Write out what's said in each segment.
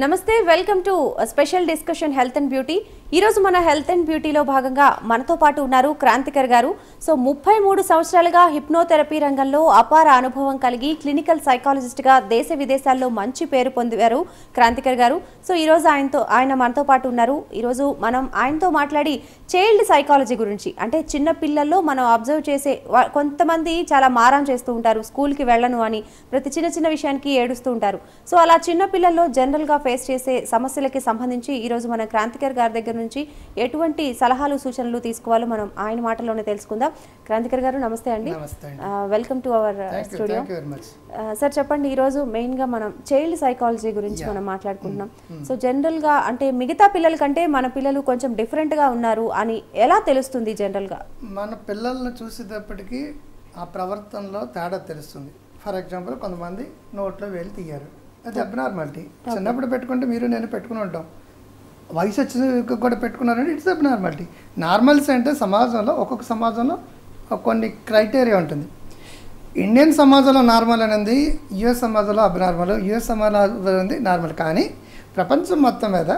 నమస్తే welcome to special discussion health and beauty ఈరోజు మన హెల్త్ అండ్ బ్యూటీలో భాగంగా మనతో పాటు ఉన్నారు క్రాంతికర్ గారు సో ముప్పై మూడు సంవత్సరాలుగా హిప్నోథెరపీ రంగంలో అపార అనుభవం కలిగి క్లినికల్ సైకాలజిస్ట్గా దేశ విదేశాల్లో మంచి పేరు పొందారు క్రాంతికర్ గారు సో ఈరోజు ఆయనతో ఆయన మనతో పాటు ఉన్నారు ఈరోజు మనం ఆయనతో మాట్లాడి చైల్డ్ సైకాలజీ గురించి అంటే చిన్న పిల్లల్లో మనం అబ్జర్వ్ చేసే వా- కొంతమంది చాలా మారం చేస్తూ ఉంటారు స్కూల్కి వెళ్ళను అని ప్రతి చిన్న చిన్న విషయానికి ఏడుస్తూ ఉంటారు సో అలా చిన్న పిల్లల్లో జనరల్గా ఫేస్ చేసే సమస్యలకి సంబంధించి ఈరోజు మన క్రాంతికర్ గారి దగ్గర నుంచి ఎటువంటి సలహాలు సూచనలు తీసుకోవాలో మనం ఆయన మాటల్లోనే తెలుసుకుందాం క్రాంతికర్ గారు నమస్తే అండి నమస్తే అండి welcome to our thank you studio thank you very much sir చెప్పండి ఈరోజు మెయిన్గా మనం చైల్డ్ సైకాలజీ గురించి మనం మాట్లాడుకుంటున్నాం సో జనరల్గా అంటే మిగతా పిల్లల కంటే మన పిల్లలు కొంచెం డిఫరెంట్గా ఉన్నారు అని ఎలా తెలుస్తుంది జనరల్గా మన పిల్లల్ని చూసేటప్పటికి ఆ ప్రవర్తనలో తేడా తెలుస్తుంది ఫర్ ఎగ్జాంపుల్ కొంతమంది నోట్లో వేలు తీయారు అది అబ్నార్మాలిటీ చిన్నప్పుడు పెట్టుకుంటే మీరు నేను పెట్టుకుని ఉంటాం వయసు వచ్చిన కూడా పెట్టుకున్నారంటే ఇట్స్ అబ్నార్మాలిటీ నార్మల్స్ అంటే సమాజంలో ఒక్కొక్క సమాజంలో కొన్ని క్రైటీరియా ఉంటుంది ఇండియన్ సమాజంలో నార్మల్ అనేది యుఎస్ సమాజంలో అబ్నార్మల్ యుఎస్ సమాజంలో ఉంది నార్మల్ కానీ ప్రపంచం మొత్తం మీద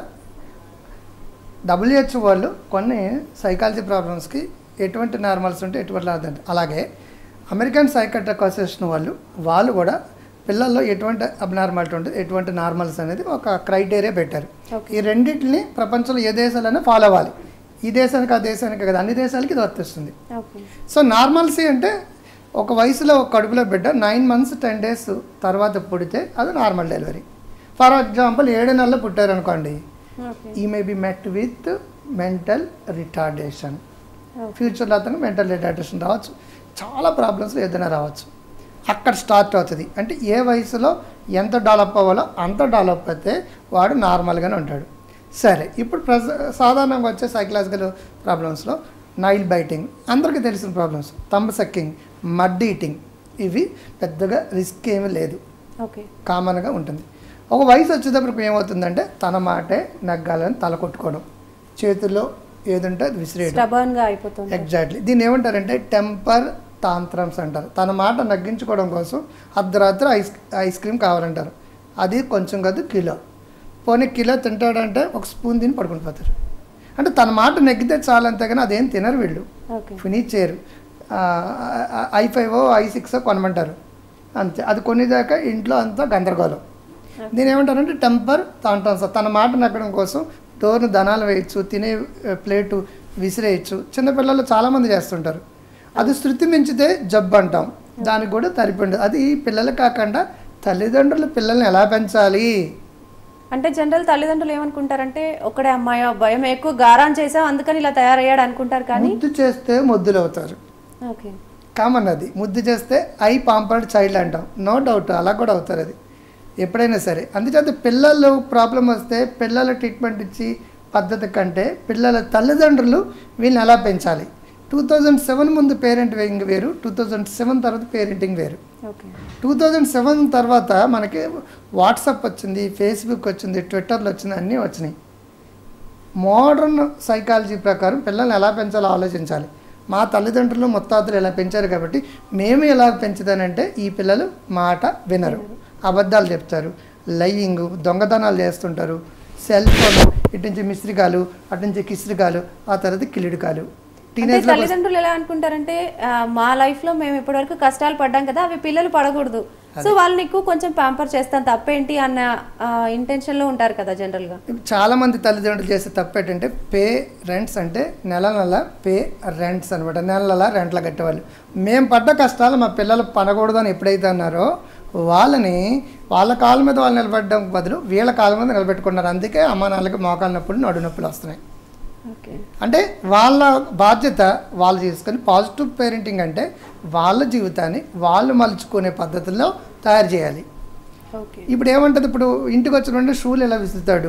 డబ్ల్యూహెచ్ వాళ్ళు కొన్ని సైకాలజీ ప్రాబ్లమ్స్కి ఎటువంటి నార్మల్స్ ఉంటే ఎటువంటి లేదంటే అలాగే అమెరికన్ సైకట్రిక్ అసోసియేషన్ వాళ్ళు వాళ్ళు కూడా పిల్లల్లో ఎటువంటి అబ్నార్మాలిటీ ఉంటుంది ఎటువంటి నార్మల్స్ అనేది ఒక క్రైటీరియా పెట్టారు ఈ రెండింటిని ప్రపంచంలో ఏ దేశాలైనా ఫాలో అవ్వాలి ఈ దేశానికి ఆ దేశానికి కదా అన్ని దేశాలకి ఇది వర్తిస్తుంది ఓకే సో నార్మల్సీ అంటే ఒక వయసులో ఒక కడుపులో బిడ్డ నైన్ మంత్స్ టెన్ డేస్ తర్వాత పుడితే అది నార్మల్ డెలివరీ ఫర్ ఎగ్జాంపుల్ ఏడు నెలలు పుట్టారనుకోండి ఓకే ఈ may be met with mental retardation ఫ్యూచర్లో అతను మెంటల్ రిటార్డేషన్ రావచ్చు చాలా ప్రాబ్లమ్స్ ఏదైనా రావచ్చు అక్కడ స్టార్ట్ అవుతుంది అంటే ఏ వయసులో ఎంత డెవలప్ అవ్వాలో అంత డెవలప్ అయితే వాడు నార్మల్గానే ఉంటాడు సరే ఇప్పుడు ప్రజ సాధారణంగా వచ్చే సైకలాజికల్ ప్రాబ్లమ్స్లో నైల్ బైటింగ్ అందరికీ తెలిసిన problems thumb sucking mud eating ఇవి పెద్దగా రిస్క్ ఏమీ లేదు ఓకే కామన్గా ఉంటుంది ఒక వయసు వచ్చేటప్పటికి ఏమవుతుందంటే తన మాటే నగ్గాలని తల కొట్టుకోవడం చేతుల్లో ఏదుంటే అది విసిరేయడం స్టబర్న్గా అయిపోతుంది ఎగ్జాక్ట్లీ దీన్ని ఏమంటారంటే టెంపర్ తాంత్రమ్స్ అంటారు తన మాట నగ్గించుకోవడం కోసం అర్ధరాత్రి ఐస్ ఐస్ క్రీమ్ కావాలంటారు అది కొంచెం కాదు కిలో పోనీ కిలో తింటాడంటే ఒక స్పూన్ తిని పడుకుని పోతారు అంటే తన మాట నెగ్గితే చాలు అంతేగాని అదేం తినరు వీళ్ళు ఓకే ఫినిష్ చేయరు ఐ ఫైవ్ ఐ సిక్స్ కొనమంటారు అంతే అది కొనేదాకా ఇంట్లో అంతా గందరగోళం దీని ఏమంటారంటే టెంపర్ తాంటాం సార్ తన మాట నగ్గడం కోసం డోర్ను దనాలు వేయచ్చు తినే ఆ, ప్లేటు విసిరేయచ్చు చిన్నపిల్లలు చాలామంది చేస్తుంటారు అది శృతి మించితే జబ్బు అంటాం దానికి కూడా తరిపిండు అది పిల్లలు కాకుండా తల్లిదండ్రులు పిల్లల్ని ఎలా పెంచాలి అంటే జనరల్ తల్లిదండ్రులు ఏమనుకుంటారంటే ఒక్కడే అమ్మాయి భయం ఎక్కువ గారాన్ చేసాం అందుకని ఇలా తయారయ్యాడు అనుకుంటారు కానీ ముద్దు చేస్తే ముద్దులు అవుతారు ఓకే కామన్ అది ముద్దు చేస్తే ఐ పాంపర్డ్ చైల్డ్ అంటాం నో డౌట్ అలా కూడా అవుతారు అది ఎప్పుడైనా సరే అందుచేత పిల్లలు ప్రాబ్లం వస్తే పిల్లల ట్రీట్మెంట్ ఇచ్చి పద్ధతి కంటే పిల్లల తల్లిదండ్రులు వీళ్ళని ఎలా పెంచాలి టూ థౌజండ్ సెవెన్ ముందు పేరెంటింగ్ వేరు టూ థౌజండ్ సెవెన్ తర్వాత పేరెంటింగ్ వేరు ఓకే టూ థౌజండ్ సెవెన్ తర్వాత మనకి వాట్సాప్ వచ్చింది ఫేస్బుక్ వచ్చింది ట్విట్టర్లు వచ్చింది అన్నీ వచ్చినాయి మోడర్న్ సైకాలజీ ప్రకారం పిల్లల్ని ఎలా పెంచాలో ఆలోచించాలి మా తల్లిదండ్రులు ముత్తాతలు ఎలా పెంచారు కాబట్టి మేము ఎలా పెంచుతానంటే ఈ పిల్లలు మాట వినరు అబద్ధాలు చెప్తారు లయ్యింగ్ దొంగతనాలు చేస్తుంటారు సెల్ ఫోన్ ఇటు నుంచి మిస్త్రికాలు అటు నుంచి కిస్త్రికాలు ఆ తర్వాత కిలిడికాలు అంటే టీనేజ్లో తల్లిదండ్రులు ఎలా అనుకుంటారంటే ఆ, మా లైఫ్ లో మేము ఇప్పటివరకు కష్టాలు పడ్డాం కదా అవి పిల్లలు పడకూడదు సో వాళ్ళని ఎక్కువ కొంచెం ప్యాంపర్ చేస్తాం తప్పేంటి అన్న ఇంటెన్షన్ లో ఉంటారు కదా జనరల్ గా చాలా మంది తల్లిదండ్రులు చేసే తప్పు ఏంటంటే పే రెంట్స్ అంటే నెల నెల పే రెంట్స్ అనమాట నెల నెల రెంట్ల కట్టేవాళ్ళు మేము పడ్డ కష్టాలు మా పిల్లలు పడకూడదు అని ఎప్పుడైతే అన్నారో వాళ్ళని వాళ్ళ కాళ్ళ మీద వాళ్ళు నిలబడడం బదులు వీళ్ళ కాళ్ళ మీద నిలబెట్టుకున్నారు అందుకే అమ్మ నాన్నలకి మోకాళ్ళ నొప్పులు నడు నొప్పులు వస్తున్నాయి ఓకే అంటే వాళ్ళ బాధ్యత వాళ్ళు చేసుకొని పాజిటివ్ పేరెంటింగ్ అంటే వాళ్ళ జీవితాన్ని వాళ్ళు మలుచుకునే పద్ధతుల్లో తయారు చేయాలి ఓకే ఇప్పుడు ఏమంటది ఇప్పుడు ఇంటికి వచ్చిన వెంటనే షూలు ఎలా విసురుతాడు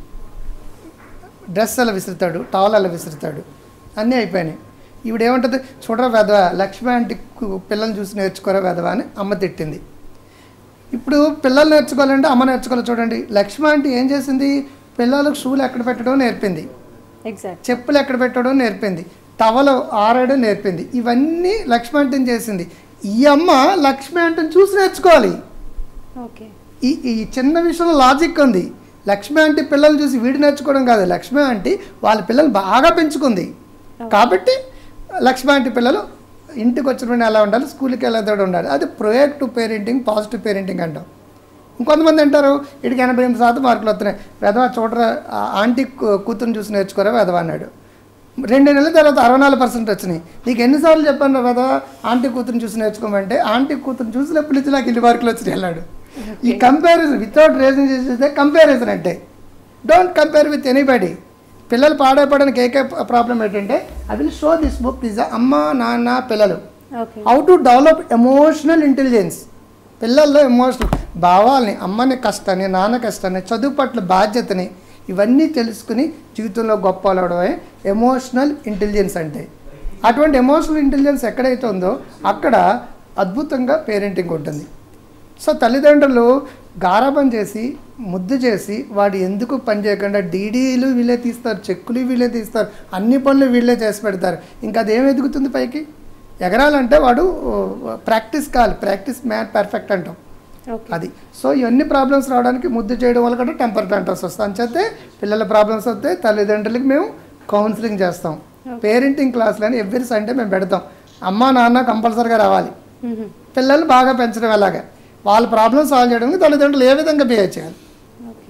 డ్రెస్ ఎలా విసురుతాడు టవల్ ఎలా విసురుతాడు అన్నీ అయిపోయినాయి ఇప్పుడు ఏమంటది చూడరా వెధవ లక్ష్మి ఆంటీ కు- పిల్లల్ని చూసి నేర్చుకోరా వెధవ అని అమ్మ తిట్టింది ఇప్పుడు పిల్లలు నేర్చుకోవాలంటే అమ్మ నేర్చుకోవాలి చూడండి లక్ష్మి ఆంటీ ఏం చేసింది పిల్లలకు షూలు ఎక్కడ పెట్టడం నేర్పింది ఎగ్జాక్ట్ చెప్పులు ఎక్కడ పెట్టడం నేర్పింది టవలు ఆరడం నేర్పింది ఇవన్నీ లక్ష్మి ఆంటీని చేసింది ఈ అమ్మ లక్ష్మి ఆంటీని చూసి నేర్చుకోవాలి ఓకే ఈ ఈ చిన్న విషయంలో లాజిక్ ఉంది లక్ష్మి ఆంటీ పిల్లలు చూసి వీడు నేర్చుకోవడం కాదు లక్ష్మి ఆంటీ వాళ్ళ పిల్లలు బాగా పెంచుకుంది కాబట్టి లక్ష్మి ఆంటీ పిల్లలు ఇంటికి వచ్చిన వెంటనే ఎలా ఉండాలి స్కూల్కి వెళ్ళేదాడు ఉండాలి అది ప్రొయాక్టివ్ పేరెంటింగ్ పాజిటివ్ పేరెంటింగ్ అంటాం ఇంకొంతమంది అంటారు ఇటుకి ఎనభై ఎనిమిది శాతం మార్కులు వస్తున్నాయి వెధవా చూడరా ఆ ఆంటీ కూ- కూతురుని చూసి నేర్చుకోరా వెధవా అన్నాడు రెండు నెలల తర్వాత అరవై నాలుగు పర్సెంట్ వచ్చినాయి నీకు ఎన్నిసార్లు చెప్పాను కదా ఆంటీ కూతురుని చూసి నేర్చుకోమంటే ఆంటీ కూతురుని చూసినప్పుడు నుంచి నాకు ఇల్లు మార్కులు వచ్చి వెళ్ళాడు ఈ కంపారిజన్ వితౌట్ రీజన్ చేసేదే కంపారిజన్ అంటే డోంట్ కంపేర్ విత్ ఎనీబడి పిల్లలు పాడైపోవడానికి ఏకే ప్రాబ్లం ఏంటంటే I will show this book this అమ్మ నాన్న పిల్లలు okay how to develop emotional intelligence పిల్లల్లో ఎమోషనల్ భావాల్ని అమ్మని కష్టాన్ని నాన్న కష్టాన్ని చదువు పట్ల బాధ్యతని ఇవన్నీ తెలుసుకుని జీవితంలో గొప్ప అవడమే ఎమోషనల్ ఇంటెలిజెన్స్ అంటే అటువంటి ఎమోషనల్ ఇంటెలిజెన్స్ ఎక్కడైతే ఉందో అక్కడ అద్భుతంగా పేరెంటింగ్ ఉంటుంది సో తల్లిదండ్రులు గారాబం చేసి ముద్దు చేసి వాడు ఎందుకు పని చేయకుండా డీడీలు వీళ్ళే తీస్తారు చెక్కులు వీళ్ళే తీస్తారు అన్ని పనులు వీళ్ళే చేసి పెడతారు ఇంకా అదేం ఎదుగుతుంది పైకి ఎగరాలంటే వాడు ప్రాక్టీస్ కావాలి ప్రాక్టీస్ మ్యాన్ పర్ఫెక్ట్ అంటాం ఓకే అది సో ఇవన్నీ ప్రాబ్లమ్స్ రావడానికి ముద్దు చేయడం వల్ల కూడా టెంపర్ టెంటర్స్ వస్తాయి అంచేతే పిల్లల ప్రాబ్లమ్స్ వస్తే తల్లిదండ్రులకి మేము కౌన్సిలింగ్ చేస్తాం పేరెంటింగ్ క్లాసులు అని ఎవ్రీ సండే మేము పెడతాం అమ్మ నాన్న కంపల్సరీగా రావాలి మ్మ్. పిల్లలు బాగా పెంచడం ఎలాగా వాళ్ళ ప్రాబ్లమ్ సాల్వ్ చేయడానికి తల్లిదండ్రులు ఏ విధంగా బిహేవ్ చేయాలి okay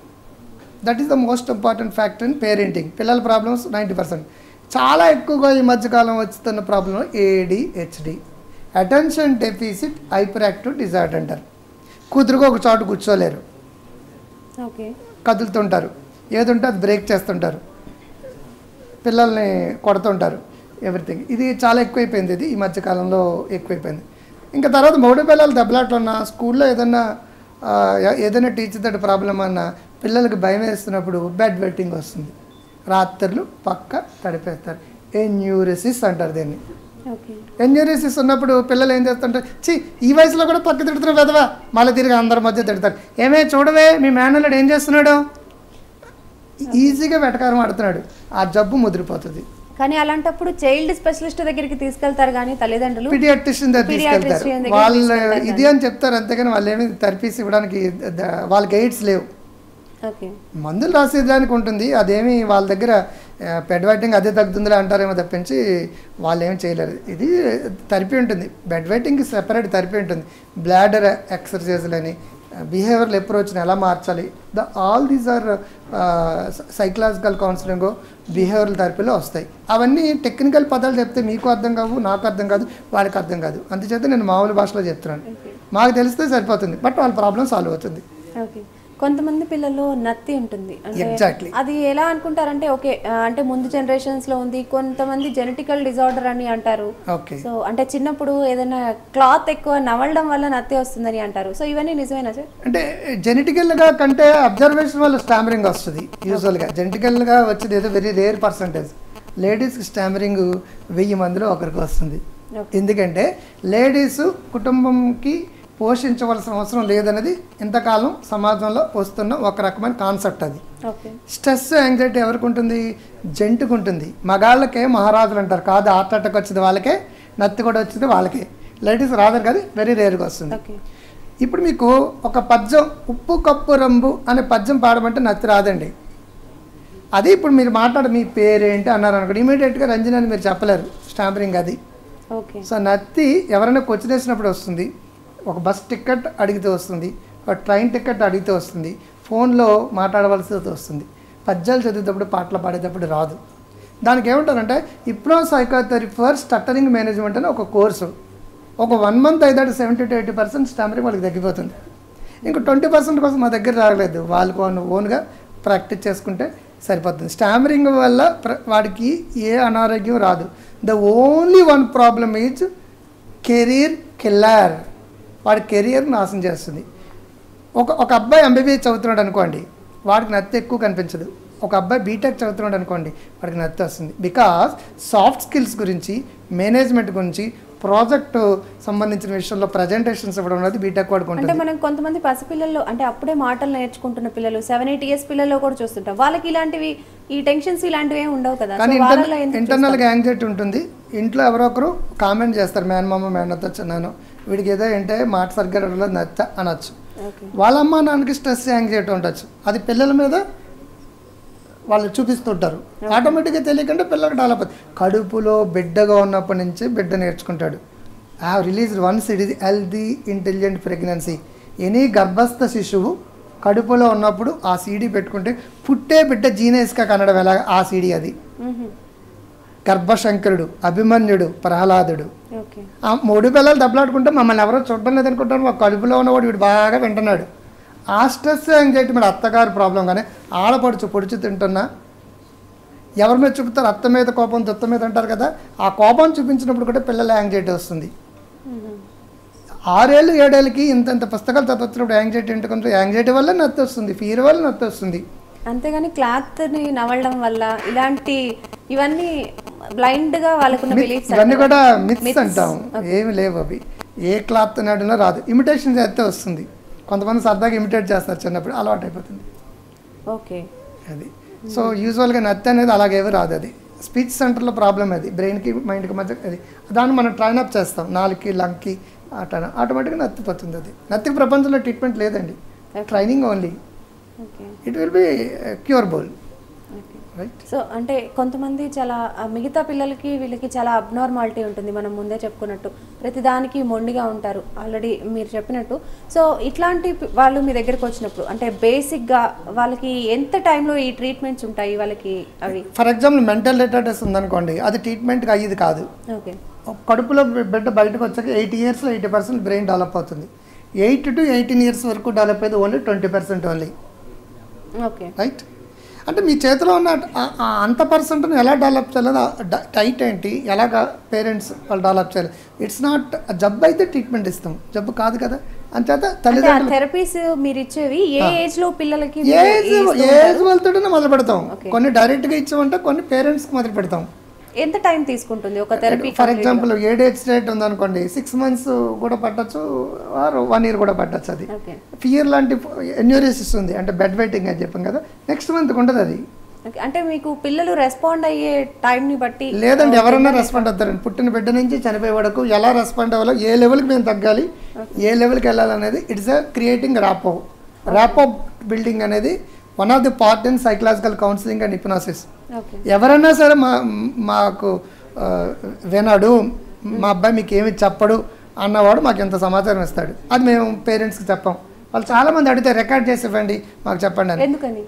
that is the most important factor in parenting పిల్లల ప్రాబ్లమ్స్ నైంటీ పర్సెంట్ చాలా ఎక్కువగా ఈ మధ్యకాలం వస్తున్న problem ADHD attention deficit hyper active disorder అంటారు కూతురుగా ఒక చోటు కూర్చోలేరు ఓకే కదులుతుంటారు ఏది ఉంటే అది బ్రేక్ చేస్తుంటారు పిల్లల్ని కొడుతుంటారు ఎవ్రీథింగ్ ఇది చాలా ఎక్కువైపోయింది ఇది ఈ మధ్యకాలంలో ఎక్కువైపోయింది ఇంకా తర్వాత మూడు పిల్లలు దెబ్బలాట్లు ఉన్నా స్కూల్లో ఏదన్నా ఆ, ఏ- ఏదైనా టీచర్ తోటి ప్రాబ్లం అన్నా పిల్లలకి భయం వేస్తున్నప్పుడు బెడ్ వెట్టింగ్ వస్తుంది రాత్రులు పక్క తడిపేస్తారు ఎన్యూరిసిస్ అంటారు దీన్ని ఓకే ఎన్యూరిసిస్ ఉన్నప్పుడు పిల్లలు ఏం చేస్తుంటారు చి ఈ వయసులో కూడా పక్క తిడుతున్నారు పెదవా మళ్ళీ తిరిగి అందరి మధ్య తిడతారు ఏమే చూడవే మీ మేనల్లుడు ఏం చేస్తున్నాడు ఈజీగా వెటకారం ఆడుతున్నాడు ఆ జబ్బు ముదిరిపోతుంది కానీ అలాంటప్పుడు చైల్డ్ స్పెషలిస్ట్ దగ్గరికి తీసుకెళ్తారు కానీ తల్లిదండ్రులు పీడియాట్రిషియన్ దగ్గర తీసుకెళ్తారు Pediatrician దగ్గరికి వాళ్ళు తీసుకెళ్తారు ఇది అని చెప్తారు అంతేగాని వాళ్ళు ఏమి థెరపీస్ ఇవ్వడానికి ద- వాళ్ళ గైడ్స్ లేవు ఓకే మందులు రాసేదానికి ఉంటుంది అదేమి వాళ్ళ దగ్గర బెడ్ వెయిటింగ్ అదే తగ్గుతుందిలే అంటారేమో తప్పించి వాళ్ళు ఏమి చేయలేరు ఇది థెరపీ ఉంటుంది బెడ్ వెయిటింగ్కి సెపరేట్ థెరపీ ఉంటుంది బ్లాడర్ ఎక్సర్సైజ్లని బిహేవియరల్ అప్రోచ్ని ఎలా మార్చాలి the all these are psychological counselling behavioural థెరపీలో వస్తాయి అవన్నీ టెక్నికల్ పదాలు చెప్తే మీకు అర్థం కావు నాకు అర్థం కాదు వాళ్ళకి అర్థం కాదు అందుచేత నేను మామూలు భాషలో చెప్తున్నాను ఓకే మాకు తెలిస్తే సరిపోతుంది బట్ వాళ్ళ ప్రాబ్లం సాల్వ్ అవుతుంది ఓకే కొంతమంది పిల్లల్లో నత్తి ఉంటుంది అంటే ఎగ్జాక్ట్లీ అది ఎలా అనుకుంటారంటే ఓకే ఆ, అంటే ముందు జనరేషన్స్ లో ఉంది కొంతమంది జెనెటికల్ డిజార్డర్ అని అంటారు ఓకే సో అంటే చిన్నప్పుడు ఏదైనా క్లాత్ ఎక్కువ నవలడం వల్ల నత్తి వస్తుందని అంటారు సో ఇవన్నీ నిజమేనా సార్ అంటే జెనెటికల్గా కంటే అబ్జర్వేషన్ వల్ల స్టామరింగ్ వస్తుంది యూజువల్గా జెనెటికల్గా వచ్చేది ఏదో వెరీ రేర్ పర్సంటేజ్ లేడీస్కి స్టామరింగ్ వెయ్యి మందిలో ఒకరికి వస్తుంది Okay. ఎందుకంటే లేడీస్ కుటుంబంకి పోషించవలసిన అవసరం లేదనేది ఇంతకాలం సమాజంలో వస్తున్న ఒక రకమైన కాన్సెప్ట్ అది ఓకే స్ట్రెస్ యాంగ్జైటీ ఎవరికి ఉంటుంది జంటుకు ఉంటుంది మగాళ్ళకే మహారాజులు అంటారు కాదు హార్ట్ అటాక్ వచ్చింది వాళ్ళకే నత్తి కూడా వచ్చింది వాళ్ళకే లేడీస్ రాదరు కదా వెరీ రేర్గా వస్తుంది ఓకే ఇప్పుడు మీకు ఒక పద్యం ఉప్పు కప్పు రంబు అనే పద్యం పాడమంటే నత్తి రాదండి అది ఇప్పుడు మీరు మాట్లాడ మీ పేరేంటి అన్నారు అనుకోండి ఇమీడియట్గా రంజని అని మీరు చెప్పలేరు స్టాంపరింగ్ అది ఓకే సో నత్తి ఎవరైనా క్వశ్చన్ వేసినప్పుడు వస్తుంది ఒక బస్ టికెట్ అడిగితే వస్తుంది ఒక ట్రైన్ టికెట్ అడిగితే వస్తుంది ఫోన్లో మాట్లాడవలసి వస్తుంది పద్యాలు చదివేటప్పుడు పాటలు పాడేటప్పుడు రాదు దానికి ఏమంటారంటే hypno psychotherapy for stuttering management అని ఒక కోర్సు ఒక వన్ మంత్ అయితే seventy to eighty percent stammering వాళ్ళకి తగ్గిపోతుంది ఇంకా ట్వంటీ పర్సెంట్ కోసం మా దగ్గర రాలేదు వాళ్ళకు ఓన్గా ప్రాక్టీస్ చేసుకుంటే సరిపోతుంది స్టామరింగ్ వల్ల ప్ర- వాడికి ఏ అనారోగ్యం రాదు the only one problem is career killer వాడి కెరియర్ నాశనం చేస్తుంది ఒక ఒక అబ్బాయి ఎంబీబీఎస్ చదువుతున్నాడు అనుకోండి వాడికి నత్తి ఎక్కువ కనిపించదు ఒక అబ్బాయి బీటెక్ చదువుతున్నాడు అనుకోండి వాడికి నత్తి వస్తుంది బికాస్ సాఫ్ట్ స్కిల్స్ గురించి మేనేజ్మెంట్ గురించి ప్రాజెక్ట్ సంబంధించిన విషయంలో ప్రజెంటేషన్స్ ఇవ్వడం అనేది బీటెక్ వాడికి ఉంటుంది అంటే మనం కొంతమంది పసిపిల్లల్లో అంటే అప్పుడే మాటలు నేర్చుకుంటున్న పిల్లలు సెవెన్ ఎయిట్ ఇయర్స్ పిల్లల్లో కూడా చూస్తుంటాం వాళ్ళకి ఇలాంటివి ఈ టెన్షన్స్ ఇలాంటివి ఏమి ఉండవు కదా కానీ సో వాళ్ళలో ఎందుకు ఇంటర్నల్గా యాంగ్జైటీ ఉంటుంది ఇంట్లో ఎవరో ఒకరు కామెంట్ చేస్తారు మేనమామ మేనత్త చిన్నాను వీడికి ఏదో ఏంటంటే మాట సరిగ్గా రావడం నచ్చ అనొచ్చు ఓకే వాళ్ళ అమ్మ నాన్నకి స్ట్రెస్ యాంగ్జైటీ ఉండొచ్చు అది పిల్లల మీద వాళ్ళు చూపిస్తుంటారు ఆటోమేటిక్గా తెలియకుండా పిల్లలకు డెవలప్ అవుతుంది కడుపులో బిడ్డగా ఉన్నప్పటి నుంచి బిడ్డ నేర్చుకుంటాడు I have release once it is healthy intelligent pregnancy any గర్భస్థ శిశువు కడుపులో ఉన్నప్పుడు ఆ సీడీ పెట్టుకుంటే పుట్టే బిడ్డ జీనేస్గా కనడం ఎలా ఆ సీడీ అది మ్మ్. గర్భశంకరుడు అభిమన్యుడు ప్రహ్లాదుడు ఓకే ఆ మూడు పిల్లలు దెబ్బలాడుకుంటే మమ్మల్ని ఎవరో చూడడం లేదనుకుంటాను మా కడుపులో ఉన్నవాడు వీడు బాగా వింటున్నాడు ఆ స్ట్రెస్ యాంగ్జైటీ మరి అత్తగారు ప్రాబ్లం కానీ ఆడపడుచు పొడుచు తింటున్నా ఎవరి మీద చూపుతారు అత్త మీద కోపం దుత్త మీద అంటారు కదా ఆ కోపం చూపించినప్పుడు కూడా పిల్లల యాంగ్జైటీ వస్తుంది మ్మ్. ఆరేళ్ళు ఏడేళ్ళకి ఇంత ఇంత పుస్తకాలు చదువుతున్నప్పుడు యాంగ్జైటీ ఎందుకంటే యాంగ్జైటీ వల్ల నత్తి వస్తుంది ఫీర్ వల్ల నత్తి వస్తుంది అంతేగాని క్లాత్ ని నవలడం వల్ల ఇలాంటి ఇవన్నీ బ్లైండ్ గా వాళ్ళకున్న బిలీఫ్స్ ఇవన్నీ కూడా మిత్స్ అంటాం ఏమి లేవు అవి ఏ క్లాత్ నడినా రాదు ఇమిటేషన్ చేస్తే వస్తుంది కొంతమంది సరదాగా ఇమిటేట్ చేస్తారు చిన్నప్పుడు అలవాటు అయిపోతుంది ఓకే అది సో యూజువల్గా నత్తి అనేది అలాగేవి రాదు అది స్పీచ్ సెంటర్లో ప్రాబ్లం అది బ్రెయిన్కి మైండ్కి మధ్య అది దాన్ని మనం ట్రైన్ అప్ చేస్తాం నాలుగుకి లంగ్కి అట్లా ఆటోమేటిక్గా నత్తిపోతుంది అది నత్తికి ప్రపంచంలో ట్రీట్మెంట్ లేదండి training only okay it will be curable okay right so అంటే కొంతమంది చాలా ఆ మిగతా పిల్లలకి వీళ్ళకి చాలా అబ్నార్మాలిటీ ఉంటుంది మనం ముందే చెప్పుకున్నట్టు ప్రతిదానికి మొండిగా ఉంటారు ఆల్రెడీ మీరు చెప్పినట్టు సో ఇట్లాంటి పి- వాళ్ళు మీ దగ్గరకు వచ్చినప్పుడు అంటే బేసిక్గా వాళ్ళకి ఎంత టైంలో ఈ ట్రీట్మెంట్స్ ఉంటాయి వాళ్ళకి అవి ఫర్ ఎగ్జాంపుల్ మెంటల్ రిటార్డెస్ ఉందనుకోండి అది ట్రీట్మెంట్కి అయ్యేది కాదు ఓకే కడుపులో బిడ్డ బయటకు వచ్చాక ఎయిటీ ఇయర్స్లో ఎయిటీ పర్సెంట్ బ్రెయిన్ డెవలప్ అవుతుంది ఎయిట్ టు ఎయిటీన్ ఇయర్స్ వరకు డెవలప్ అయ్యేది only twenty percent only okay right అంటే మీ చేతిలో ఉన్న ఆ- ఆ అంత పర్సెంట్ని ఎలా డెవలప్ చేయాలి టైట్ ఏంటి ఎలాగ పేరెంట్స్ వాళ్ళు డెవలప్ చేయాలి ఇట్స్ నాట్ జబ్బు అయితే ట్రీట్మెంట్ ఇస్తాం జబ్బు కాదు కదా అంచేత అంటే ఆ తల్లిదండ్రులు థెరపీస్ మీరు ఇచ్చేవి ఏ ఏజ్ లో పిల్లలకి ఏజ్ ఏజ్ వెళ్తుంటేనే మొదలు పెడతాం Okay. కొన్ని డైరెక్ట్గా ఇచ్చామంటే కొన్ని పేరెంట్స్కి మొదలు పెడతాం ఎంత టైం తీసుకుంటుంది ఒక థెరపీ ఫర్ ఎగ్జాంపుల్ ఏడేజ్ స్టేట్ ఉందనుకోండి సిక్స్ మంత్స్ కూడా పట్టచ్చు ఆర్ వన్ ఇయర్ కూడా పట్టచ్చు అది ఓకే ఫియర్ లాంటి ఎన్యూరిసిస్ ఉంది అంటే బెడ్ వెయిటింగ్ అని చెప్పాం కదా నెక్స్ట్ మంత్ ఉంటుంది అది ఓకే అంటే మీకు పిల్లలు రెస్పాండ్ అయ్యే టైంని బట్టి లేదండి ఎవరన్నా రెస్పాండ్ అవుతారండి పుట్టిన బిడ్డ నుంచి చనిపోయే వరకు ఎలా రెస్పాండ్ అవ్వాలో ఏ లెవెల్కి మేము తగ్గాలి ఏ లెవెల్కి వెళ్ళాలనేది it's a creating rapport rapport building అనేది one of the part in psychological counselling and hypnosis okay ఎవరైనా సరే మా మాకు ఆ, వినడు మా అబ్బాయి మీకు ఏమి చెప్పడు అన్నవాడు మాకు ఇంత సమాచారం ఇస్తాడు అది మేము పేరెంట్స్కి చెప్పాం వాళ్ళు చాలామంది అడిగితే రికార్డ్ చేసి ఇవ్వండి మాకు చెప్పండి అని ఎందుకని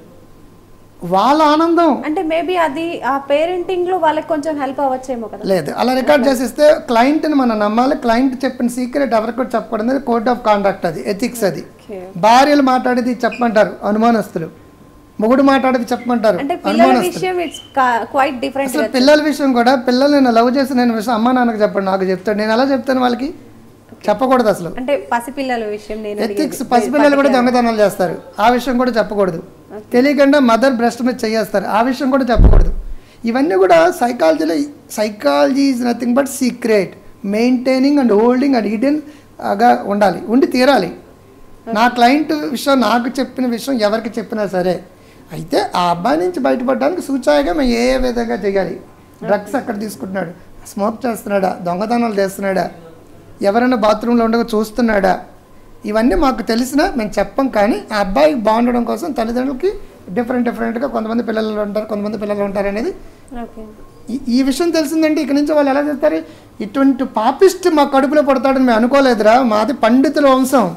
వాళ్ళ ఆనందం అంటే మేబీ అది ఆ పేరెంటింగ్ లో వాళ్ళకి కొంచెం హెల్ప్ అవ్వచ్చేమో కదా లేదు అలా రికార్డ్ చేసిస్తే క్లయింట్ని మనం నమ్మాలి క్లయింట్ చెప్పిన సీక్రెట్ ఎవరికి కూడా చెప్పకూడదు అనేది కోడ్ ఆఫ్ కాండక్ట్ అది ఎథిక్స్ అది ఓకే భార్యలు మాట్లాడేది చెప్పమంటారు అనుమానస్తులు మొగుడు మాట్లాడేది చెప్పమంటారు అంటే పిల్లల అనుమానస్తులు విషయం ఇట్స్ క్వైట్ డిఫరెంట్ అసలు పిల్లల విషయం కూడా పిల్లలు నేను లవ్ చేసి నేను విషయం అమ్మా నాన్నకు చెప్పండి నాకు చెప్తాడు నేను ఎలా చెప్తాను వాళ్ళకి చెప్పకూడదు అసలు అంటే పసిపిల్లల విషయం నేను ఎథిక్స్ పసిపిల్లలు కూడా దొంగతనాలు చేస్తారు ఆ విషయం కూడా చెప్పకూడదు తెలియకుండా మదర్ బ్రెస్ట్ మీద చేయేస్తారు ఆ విషయం కూడా చెప్పకూడదు ఇవన్నీ కూడా సైకాలజీలో psychology is nothing but secret maintaining and holding and hidden గా ఉండాలి ఉండి తీరాలి నా క్లయింట్ విషయం నాకు చెప్పిన విషయం ఎవరికి చెప్పినా సరే అయితే ఆ అబ్బాయి నుంచి బయటపడడానికి సూచాయిగా మేము ఏ ఏ విధంగా చేయాలి డ్రగ్స్ ఎక్కడ తీసుకుంటున్నాడు స్మోక్ చేస్తున్నాడా దొంగతనాలు చేస్తున్నాడా ఎవరైనా బాత్రూంలో ఉండగా చూస్తున్నాడా ఇవన్నీ మాకు తెలిసినా మేము చెప్పం కానీ ఆ అబ్బాయి బాగుండడం కోసం తల్లిదండ్రులకి డిఫరెంట్ డిఫరెంట్గా కొంతమంది పిల్లలు ఉంటారు కొంతమంది పిల్లలు ఉంటారు అనేది ఓకే ఈ- ఈ విషయం తెలిసిందంటే ఇక నుంచి వాళ్ళు ఎలా చెప్తారు ఇటువంటి పాపిస్ట్ మా కడుపులో పడతాడని మేము అనుకోలేదురా మాది పండితుల వంశం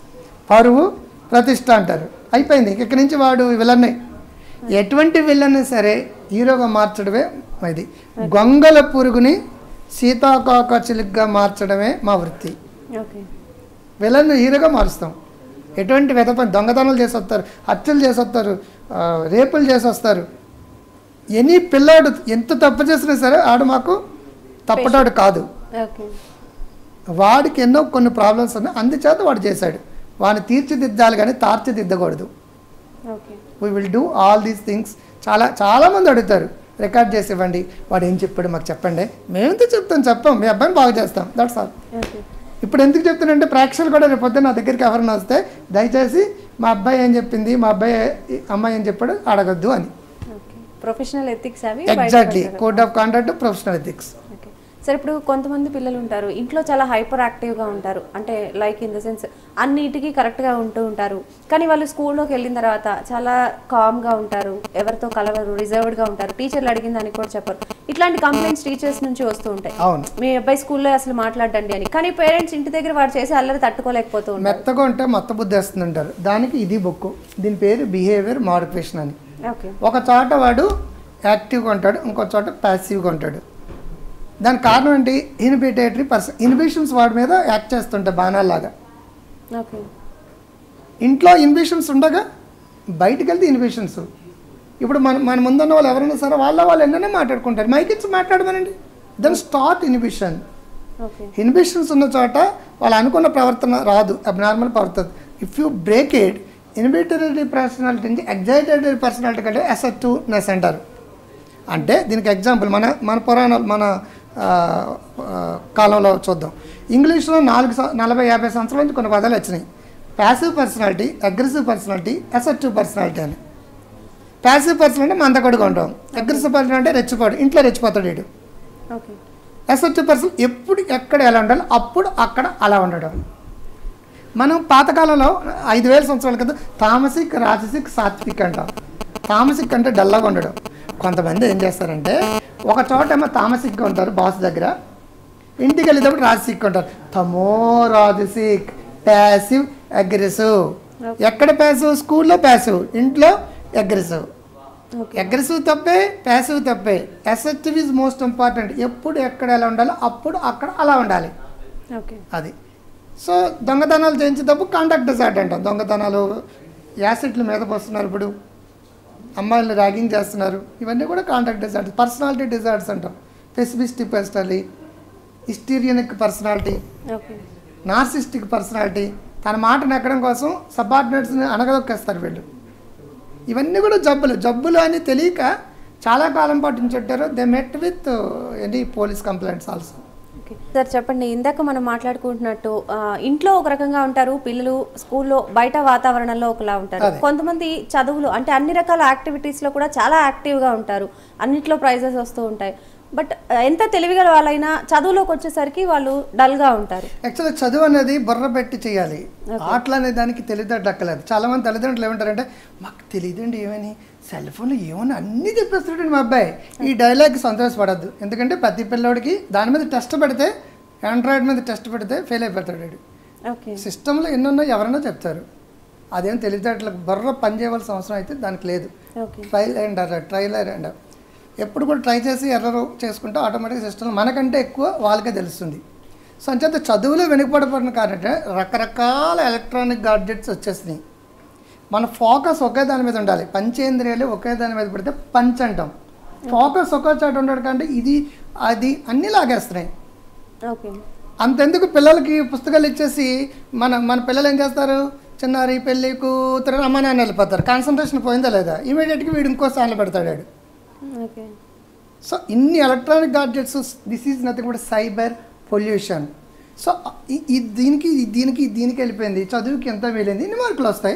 పరువు ప్రతిష్ట అంటారు అయిపోయింది ఇక్కడి నుంచి వాడు విలన్నే ఎటువంటి విలన్ సరే హీరోగా మార్చడమే ఇది గొంగల పురుగుని సీతాకాక చిలుగ్గా మార్చడమే మా వృత్తి ఓకే విలన్ హీరోగా మారుస్తాం ఎటువంటి వెతప దొంగతనాలు చేసి వస్తారు హత్యలు చేసి వస్తారు ఆ, రేపులు చేసి వస్తారు ఎనీ పిల్లాడు ఎంత తప్పు చేసినా సరే ఆడు మాకు తప్పటాడు కాదు ఓకే వాడికి ఎన్నో కొన్ని ప్రాబ్లమ్స్ ఉన్నాయి అందుచేత వాడు చేశాడు వాడిని తీర్చిదిద్దాలి కానీ తార్చిదిద్దకూడదు okay we will do all these things చాలా చాలామంది అడుగుతారు రికార్డ్ చేసి ఇవ్వండి వాడు ఏం చెప్పాడు మాకు చెప్పండి మేమెంత చెప్తాం చెప్పాం మీ అబ్బాయిని బాగు చేస్తాం దట్స్ ఆల్ ఓకే ఇప్పుడు ఎందుకు చెప్తానంటే ప్రేక్షకులు కూడా రేపు పొద్దున్న నా దగ్గరికి ఎవరైనా వస్తే దయచేసి మా అబ్బాయి ఏం చెప్పింది మా అబ్బాయి అమ్మాయి ఏం చెప్పాడు అడగద్దు అని ఓకే ప్రొఫెషనల్ ఎథిక్స్ అవి exactly code of conduct professional ethics okay సరే ఇప్పుడు కొంతమంది పిల్లలు ఉంటారు ఇంట్లో చాలా హైపర్ యాక్టివ్గా ఉంటారు అంటే లైక్ ఇన్ ద సెన్స్ అన్నిటికీ కరెక్ట్గా ఉంటూ ఉంటారు కానీ వాళ్ళు స్కూల్లోకి వెళ్ళిన తర్వాత చాలా కామ్గా ఉంటారు ఎవరితో కలవరు రిజర్వ్డ్గా ఉంటారు టీచర్లు అడిగిన దానికి కూడా చెప్పరు ఇట్లాంటి కంప్లైంట్స్ టీచర్స్ నుంచి వస్తూ ఉంటాయి అవును మీ అబ్బాయి స్కూల్లో అసలు మాట్లాడండి అని కానీ పేరెంట్స్ ఇంటి దగ్గర వాడు చేసి అల్లరి తట్టుకోలేకపోతూ ఉంటారు మెత్తగా ఉంటే మొత్త బుద్ధి వేస్తుంది అంటారు దానికి ఇది బుక్ దీని పేరు బిహేవియర్ మాడిఫికేషన్ అని ఓకే ఒక చోట వాడు యాక్టివ్గా ఉంటాడు ఇంకో చోట ప్యాసివ్గా ఉంటాడు దానికి కారణం ఏంటి ఇన్హిబిటేటరీ పర్సన్ ఇన్హిబిషన్స్ వాడి మీద యాక్ట్ చేస్తుంటాయి బాణాల్లాగా ఓకే ఇంట్లో ఇన్హిబిషన్స్ ఉండగా బయటికి వెళ్తే ఇన్హిబిషన్స్ ఇప్పుడు మన మన ముందున్న వాళ్ళు ఎవరైనా సరే వాళ్ళ వాళ్ళు ఎన్నైనా మాట్లాడుకుంటారు మైక్ ఇచ్చి మాట్లాడమనండి then start inhibition okay inhibitions ఉన్న చోట వాళ్ళు అనుకున్న ప్రవర్తన రాదు అబ్నార్మల్ ప్రవర్తన if you break it inhibitory personality నుంచి ఎగ్జైటెడ్ పర్సనాలిటీ కంటే అసెప్టివ్నెస్ అంటారు అంటే దీనికి ఎగ్జాంపుల్ మన మన పురాణాలు మన ఆ, ఆ, కాలంలో చూద్దాం ఇంగ్లీష్లో నాలుగు సం- నలభై యాభై సంవత్సరాల నుంచి కొన్ని పదాలు వచ్చినాయి passive personality aggressive personality assertive personality అని ప్యాసివ్ పర్సనాలిటీ మందకొడుగా ఉంటాం అగ్రెసివ్ పర్సనాలిటీ అంటే రెచ్చిపోడు ఇంట్లో రెచ్చిపోతాడు వీడు ఓకే అసెప్టివ్ పర్సన్ ఎప్పుడు ఎక్కడ ఎలా ఉండాలి అప్పుడు అక్కడ అలా ఉండడం మనం పాతకాలంలో ఐదు వేల సంవత్సరాల క్రితం తామసిక్ రాజసిక్ సాత్విక్ అంటాం తామసిక్ అంటే డల్లాగా ఉండడం కొంతమంది ఏం చేస్తారంటే ఒక చోట ఏమో తామసిక్గా ఉంటారు బాస్ దగ్గర ఇంటికి వెళ్ళేటప్పుడు రాజసిక్ ఉంటారు తమో రాజసిక్ ప్యాసివ్ అగ్రెసివ్ ఎక్కడ ప్యాసివ్ స్కూల్లో ప్యాసివ్ ఇంట్లో అగ్రెసివ్ ఓకే అగ్రెసివ్ తప్పే ప్యాసివ్ తప్పే అసెప్టివ్ ఈజ్ మోస్ట్ ఇంపార్టెంట్ ఎప్పుడు ఎక్కడ ఎలా ఉండాలో అప్పుడు అక్కడ అలా ఉండాలి ఓకే అది సో దొంగతనాలు చేయించేటప్పుడు కాంటాక్ట్ డిజార్ట్ అంటాం దొంగతనాలు యాసిడ్ల మీద పోస్తున్నారు ఇప్పుడు అమ్మాయిలను ర్యాగింగ్ చేస్తున్నారు ఇవన్నీ కూడా కాంటాక్ట్ డిజార్ట్స్ పర్సనాలిటీ డిజార్ట్స్ అంటాం pessimistic personality histrionic personality okay narcissistic personality తన మాట నెక్కడం కోసం సబార్డినేట్స్ని అనగదొక్కేస్తారు వీళ్ళు ఇవన్నీ కూడా జబ్బులు జబ్బులు అని తెలియక చాలా కాలం పాటు ఉంచుంటారు they met with any police complaints also okay sir చెప్పండి ఇందాక మనం మాట్లాడుకుంటున్నట్టు ఆ, ఇంట్లో ఒక రకంగా ఉంటారు పిల్లలు స్కూల్లో బయట వాతావరణంలో ఒకలా ఉంటారు అదే. కొంతమంది చదువులు అంటే అన్ని రకాల యాక్టివిటీస్లో కూడా చాలా యాక్టివ్గా ఉంటారు అన్నిట్లో ప్రైజెస్ వస్తూ ఉంటాయి బట్ ఎంత తెలివిగల వాళ్ళైనా చదువులోకి వచ్చేసరికి వాళ్ళు డల్గా ఉంటారు యాక్చువల్గా చదువు అనేది బుర్ర పెట్టి చేయాలి ఆటలు అనే దానికి తెలియదు దక్కలేదు చాలా మంది తల్లిదండ్రులు ఏమంటారంటే మాకు తెలియదండి ఏమని సెల్ ఫోన్లో ఏమని అన్నీ చెప్పేస్తున్నాడు మా అబ్బాయి ఈ డైలాగ్ సంతోషపడద్దు ఎందుకంటే ప్రతి పిల్లోడికి దాని మీద టెస్ట్ పెడితే ఆండ్రాయిడ్ మీద టెస్ట్ పెడితే ఫెయిల్ అయిపోతాడు వాడు. ఓకే సిస్టంలో ఎన్నున్నా ఎవరైనా చెప్తారు అదేం తెలివితేటలకు బుర్ర పని చేయవలసిన అవసరం అయితే దానికి లేదు okay trial and error trial and ఎప్పుడు కూడా ట్రై చేసి ఎర్రర్ చేసుకుంటే ఆటోమేటిక్ సిస్టమ్ మనకంటే ఎక్కువ వాళ్ళకే తెలుస్తుంది సో అంచేత చదువులో వెనుకబడిపోయిన కారణంటే రకరకాల ఎలక్ట్రానిక్ గాడ్జెట్స్ వచ్చేసినాయి మన ఫోకస్ ఒకే దాని మీద ఉండాలి పంచేంద్రియాలు ఒకే దాని మీద పెడితే పంచ్ అంటాం ఫోకస్ ఒకే చోట ఉండడు కంటే ఇది అది అన్నీ లాగేస్తున్నాయి ఓకే అంతెందుకు పిల్లలకి పుస్తకాలు ఇచ్చేసి మన మన పిల్లలు ఏం చేస్తారు చిన్నారి పెళ్ళి కూతురు అమ్మ నాన్న వెళ్ళిపోతారు కాన్సన్ట్రేషన్ పోయిందా లేదా ఇమీడియట్గా వీడు ఇంకో స్థానంలో పెడతాడు వాడు. ఓకే సో ఇన్ని electronic gadgets this is nothing but cyber pollution so ఈ- ఈ దీనికి ఈ దీనికి ఈ దీనికి వెళ్ళిపోయింది చదువుకి ఎంత వెళ్ళింది ఇన్ని మార్కులు వస్తాయి